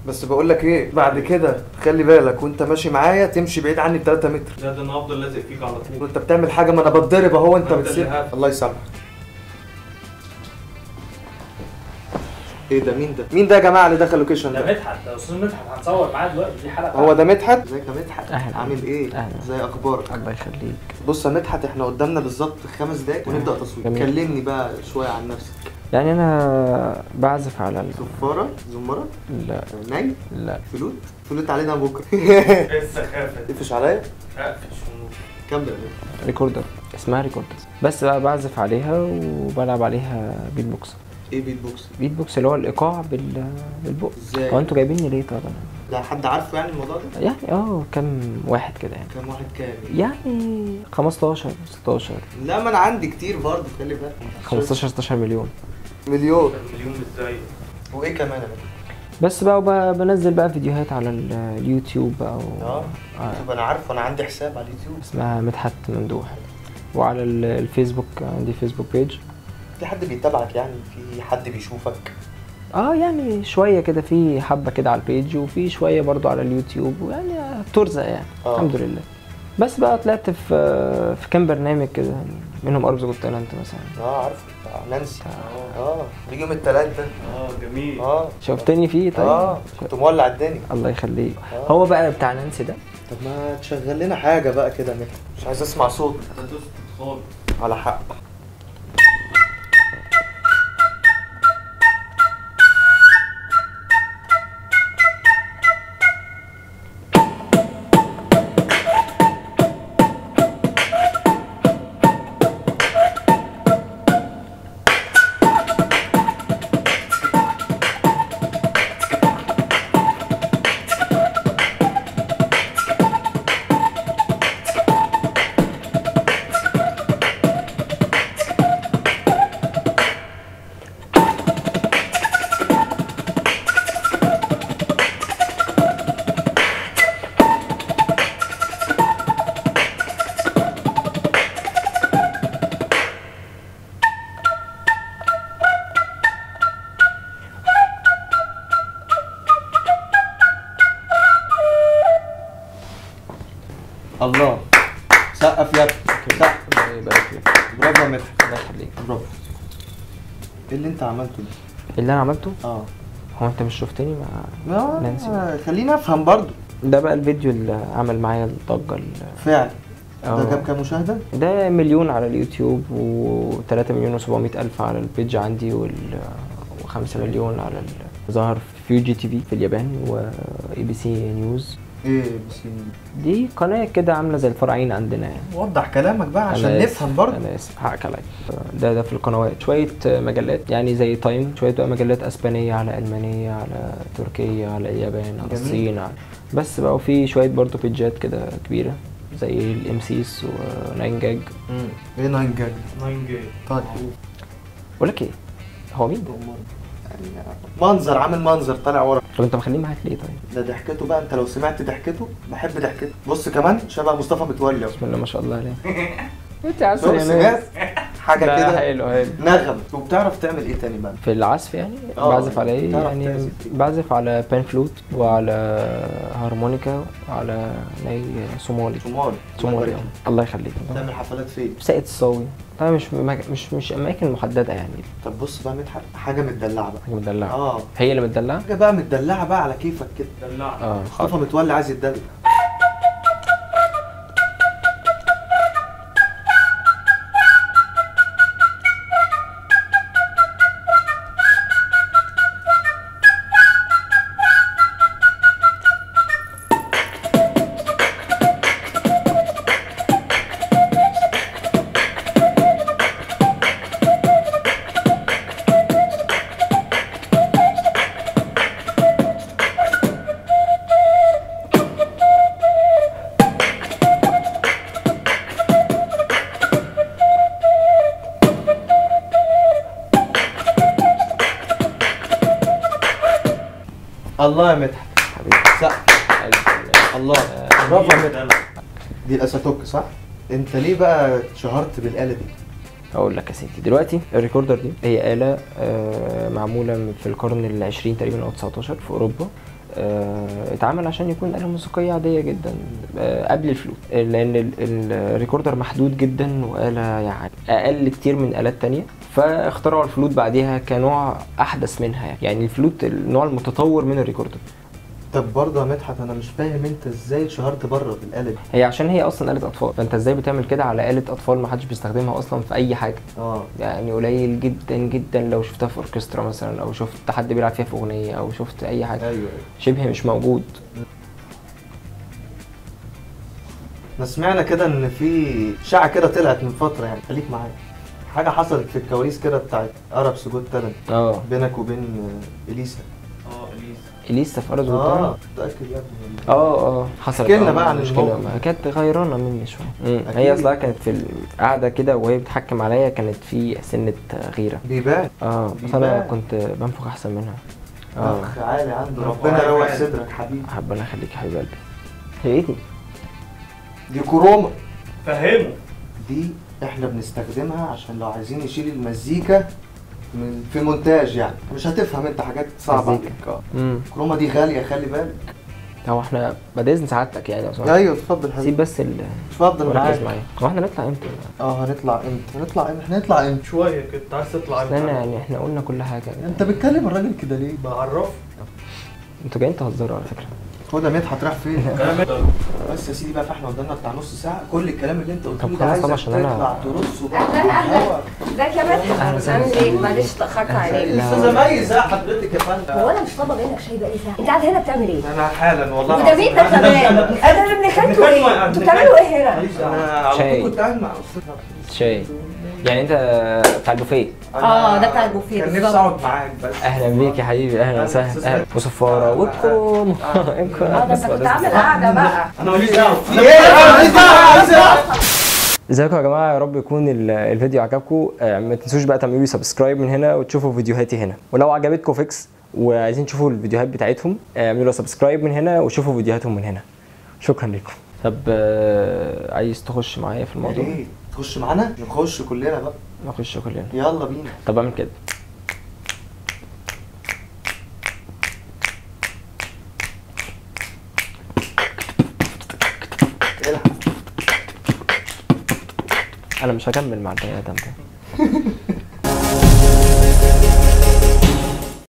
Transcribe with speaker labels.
Speaker 1: بس بقول لك ايه بعد كده خلي بالك وانت ماشي معايا تمشي بعيد عني ب 3 متر
Speaker 2: لا ده انا هفضل لازق فيك على طول
Speaker 1: وانت بتعمل حاجه ما انا بتضرب اهو انت
Speaker 2: ما انت
Speaker 1: بتسيب
Speaker 2: اللي هات.
Speaker 1: الله يسامحك ايه ده مين ده مين ده يا جماعه اللي دخل اللوكيشن
Speaker 3: ده
Speaker 1: ده
Speaker 3: مدحت ده استاذ مدحت هنصور معاه دلوقتي دي حلقه
Speaker 1: هو ده مدحت ازيك يا مدحت
Speaker 4: أهلا.
Speaker 1: عامل ايه
Speaker 4: أهلا.
Speaker 1: ازاي اخبارك
Speaker 4: الله يخليك
Speaker 1: بص يا مدحت احنا قدامنا بالظبط خمس دقايق ونبدا تصوير
Speaker 4: جميل.
Speaker 1: كلمني بقى شويه عن نفسك
Speaker 4: يعني انا بعزف على ال...
Speaker 1: صفاره زمره
Speaker 4: لا
Speaker 1: ناي
Speaker 4: لا
Speaker 1: فلوت فلوت علينا بكره
Speaker 2: ايه السخافه دي
Speaker 1: تقفش عليا
Speaker 2: اقفش
Speaker 1: كمل يا مدحت.
Speaker 4: ريكوردر اسمها ريكوردر بس بقى بعزف عليها وبلعب عليها بيت بوكس
Speaker 1: ايه بيت بوكس
Speaker 4: بيت بوكس اللي هو الايقاع بال بالبوكس
Speaker 1: ازاي
Speaker 4: هو انتوا جايبيني ليه طبعا
Speaker 1: ده حد عارفه يعني الموضوع ده
Speaker 4: يعني اه كام واحد كده يعني
Speaker 1: كام واحد كام
Speaker 4: يعني 15 16
Speaker 1: لا ما انا عندي كتير برضه خلي بالك
Speaker 4: 15 16 مليون
Speaker 1: مليون
Speaker 2: مليون ازاي
Speaker 1: وايه كمان يا مدحت؟
Speaker 4: بس بقى وبقى بنزل بقى فيديوهات على ال- اليوتيوب بقى و...
Speaker 1: اه
Speaker 4: آه.
Speaker 1: طب انا عارف انا عندي حساب على اليوتيوب
Speaker 4: اسمها مدحت ممدوح وعلى ال- الفيسبوك عندي فيسبوك بيج
Speaker 1: في حد بيتابعك يعني في حد بيشوفك
Speaker 4: اه يعني شوية كده في حبة كده على البيج وفي شوية برضو على اليوتيوب ويعني بترزق يعني
Speaker 1: آه.
Speaker 4: الحمد لله بس بقى طلعت في في كام برنامج كده يعني منهم ارجو جوت تالنت مثلا
Speaker 1: اه عارف بتاع نانسي
Speaker 2: اه
Speaker 1: اه بيجي يوم التلات ده
Speaker 2: اه جميل
Speaker 1: اه
Speaker 4: شفتني فيه طيب
Speaker 1: اه كنت مولع الدنيا
Speaker 4: الله يخليك
Speaker 1: آه.
Speaker 4: هو بقى بتاع نانسي ده
Speaker 1: طب ما تشغل لنا حاجه بقى كده مدحت مش عايز اسمع صوت
Speaker 2: انت دوست خالص
Speaker 1: على حق الله سقف يا ابني سقف
Speaker 4: الله يبارك فيك
Speaker 1: برافو يا مدحت
Speaker 4: الله يخليك
Speaker 1: برافو ايه اللي انت عملته ده؟
Speaker 4: اللي انا عملته
Speaker 1: اه
Speaker 4: هو انت مش شفتني مع
Speaker 1: آه،
Speaker 4: نانسي.
Speaker 1: خليني افهم برضو
Speaker 4: ده بقى الفيديو اللي عمل معايا الضجة ال-
Speaker 1: فعلا ده
Speaker 4: آه.
Speaker 1: جاب كام مشاهده؟
Speaker 4: ده مليون على اليوتيوب و3 مليون و700 الف على البيج عندي وال و5 مليون على ال- ظهر في يو جي تي في في اليابان واي بي سي نيوز
Speaker 1: ايه بس
Speaker 4: دي قناة كده عاملة زي الفرعين عندنا يعني
Speaker 1: وضح كلامك بقى عشان
Speaker 4: أنا آسف،
Speaker 1: نفهم برضه
Speaker 4: انا اسف حقك عليا ده ده في القنوات شويه مجلات يعني زي تايم شويه بقى مجلات اسبانيه على المانيه على تركيا على اليابان على
Speaker 1: جميل.
Speaker 4: الصين على بس بقى وفي شويه برضه بيجات كده كبيره زي الام سيس وناين جاج
Speaker 1: امم ايه ناين جاج
Speaker 2: 9 جاي
Speaker 1: طيب
Speaker 4: بقول لك ايه هو مين ده؟
Speaker 1: منظر عامل منظر طالع ورا
Speaker 4: طب انت مخليه معاك ليه طيب؟
Speaker 1: ده ضحكته بقى انت لو سمعت ضحكته بحب ضحكته بص كمان شبه مصطفى متولي
Speaker 4: بسم الله ما شاء الله عليه انت
Speaker 1: شوف سمعت حاجه
Speaker 4: ده
Speaker 1: كده
Speaker 4: حلو حلو
Speaker 1: نغم وبتعرف تعمل ايه تاني بقى
Speaker 4: في العزف يعني
Speaker 1: اه،
Speaker 4: بعزف على ايه
Speaker 1: تعرف
Speaker 4: يعني
Speaker 1: تعزف ايه؟
Speaker 4: بعزف على بان فلوت وعلى هارمونيكا وعلى ناي صومالي
Speaker 1: صومالي
Speaker 4: صومالي اه. الله يخليك
Speaker 1: تعمل حفلات فين
Speaker 4: في ساقية الصاوي طبعا مش مك- مش مش اماكن محدده يعني
Speaker 1: طب بص بقى مدحت حاجه متدلعه بقى
Speaker 4: حاجه مدلعه
Speaker 1: اه
Speaker 4: هي اللي متدلعه
Speaker 1: حاجه بقى متدلعه بقى على كيفك كده
Speaker 2: دلعني
Speaker 4: اه
Speaker 1: مصطفى
Speaker 4: حاضر.
Speaker 1: متولي عايز يتدلع الله يا مدحت
Speaker 4: حبيبي
Speaker 1: سقف الله برافو يا مدحت دي الاساتوك صح انت ليه بقى اتشهرت بالاله دي
Speaker 4: اقول لك يا سيدي دلوقتي الريكوردر دي هي آلة آه، معمولة في القرن العشرين تقريبا او 19 في اوروبا آه، اتعمل عشان يكون آلة موسيقية عادية جدا آه، قبل الفلوت آه، لأن ال- ال- الريكوردر محدود جدا وآلة يعني أقل كتير من آلات تانية فاخترعوا الفلوت بعديها كنوع أحدث منها يعني, يعني الفلوت النوع المتطور من الريكوردر
Speaker 1: طب برضه يا مدحت انا مش فاهم انت ازاي اتشهرت بره بالاله دي
Speaker 4: هي عشان هي أصلا آلة أطفال فأنت إزاي بتعمل كده على آلة أطفال محدش بيستخدمها أصلا في أي حاجة
Speaker 1: اه
Speaker 4: يعني قليل جدا جدا لو شفتها في اوركسترا مثلا او شفت حد بيلعب فيها في اغنيه او شفت اي حاجه
Speaker 1: ايوه ايوه
Speaker 4: شبه مش موجود
Speaker 1: احنا سمعنا كده ان في اشاعه كده طلعت من فتره يعني خليك معايا حاجه حصلت في الكواليس كده بتاعت ارب سجود تالنت
Speaker 4: اه
Speaker 1: بينك وبين آه، اليسا
Speaker 2: اه اليسا
Speaker 4: اليسا في ارض
Speaker 1: اه
Speaker 4: اه
Speaker 1: متاكد يا ابني
Speaker 4: اه اه حصلت
Speaker 1: احكي لنا
Speaker 4: آه،
Speaker 1: بقى عن
Speaker 4: مشكله
Speaker 1: الموقف.
Speaker 4: ما كانت غيرانه مني شويه مم.
Speaker 1: أكيد.
Speaker 4: هي اصلا كانت في القعده كده وهي بتحكم عليا كانت في سنه غيره
Speaker 1: بيبان
Speaker 4: اه بس
Speaker 1: بيبان.
Speaker 4: انا كنت بنفخ احسن منها اه
Speaker 1: اخ عالي عنده
Speaker 2: برافو
Speaker 1: ربنا
Speaker 2: عليك
Speaker 1: يروق
Speaker 2: عالي.
Speaker 1: صدرك حبيبي
Speaker 4: ربنا يخليك يا حبيب قلبي هي ايه دي؟
Speaker 1: دي كروما
Speaker 2: فهمه
Speaker 1: دي احنا بنستخدمها عشان لو عايزين نشيل المزيكا من في مونتاج يعني مش هتفهم انت حاجات صعبه
Speaker 4: مزيكا.
Speaker 1: عليك اه
Speaker 4: امم
Speaker 1: كروما دي غاليه خلي بالك
Speaker 4: هو احنا بعد اذن سعادتك يعني لو سمحت
Speaker 1: ايوه اتفضل
Speaker 4: سيب
Speaker 1: حبيبي
Speaker 4: بس ال
Speaker 1: اتفضل
Speaker 4: وركز
Speaker 1: معايا
Speaker 4: معايا هو احنا نطلع امتى؟
Speaker 1: اه هنطلع امتى هنطلع امتى احنا هنطلع امتى
Speaker 2: شويه كده عايز تطلع
Speaker 4: اصل انا يعني احنا قلنا كل حاجه
Speaker 1: انت بتكلم الراجل كده ليه
Speaker 2: بعرفه
Speaker 4: انتوا جايين تهزروا على فكره
Speaker 1: خد يا مدحت رايح فين
Speaker 2: انا
Speaker 1: بس يا سيدي بقى فاحنا قدامنا بتاع نص ساعه كل الكلام اللي انت قلته
Speaker 4: طب
Speaker 1: لي ده
Speaker 4: خلاص
Speaker 1: عايزك
Speaker 4: طبعا عشان أنا-
Speaker 1: تطلع ترصه بقى
Speaker 5: اهلا اهلا ازيك يا
Speaker 4: أهلا
Speaker 5: مدحت
Speaker 4: وسهلا.
Speaker 5: عامل ايه معلش اتاخرت عليك
Speaker 4: لا.
Speaker 1: استاذه ميز اه حضرتك يا فندم
Speaker 5: هو انا مش طالبه منك شاي بقالي ساعه انت قاعد هنا بتعمل ايه؟
Speaker 1: انا حالا والله
Speaker 5: وده مين ده كمان؟ انا ابن خالته ايه؟ انتوا بتعملوا ايه هنا؟
Speaker 1: انا على
Speaker 4: شاي.
Speaker 1: طول كنت قاعد مع استاذ
Speaker 4: شاي يعني انت بتاع البوفيه
Speaker 5: اه، ده بتاع البوفيه
Speaker 1: كان نفسي
Speaker 5: بالظبط.
Speaker 1: اقعد معاك بس
Speaker 4: اهلا بيك يا حبيبي اهلا
Speaker 1: أهلا
Speaker 4: وسهلا
Speaker 1: أستاذ
Speaker 4: اهلا
Speaker 1: مدحت.
Speaker 4: وصفاره وكروم
Speaker 5: اه ده انت كنت عامل قاعده بقى
Speaker 2: انا ماليش دعوه
Speaker 4: ازيكم يا جماعه يا رب يكون ال- الفيديو عجبكم آه، ما تنسوش بقى تعملوا لي سبسكرايب من هنا وتشوفوا فيديوهاتي هنا ولو عجبتكم فيكس وعايزين تشوفوا الفيديوهات بتاعتهم آه، اعملوا سبسكرايب من هنا وشوفوا فيديوهاتهم من هنا شكرا لكم طب آه، عايز تخش معايا في الموضوع
Speaker 1: ايه تخش معانا نخش كلنا بقى
Speaker 4: نخش كلنا
Speaker 1: يلا بينا
Speaker 4: طب اعمل كده
Speaker 1: العب
Speaker 4: انا مش هكمل مع البني ادم ده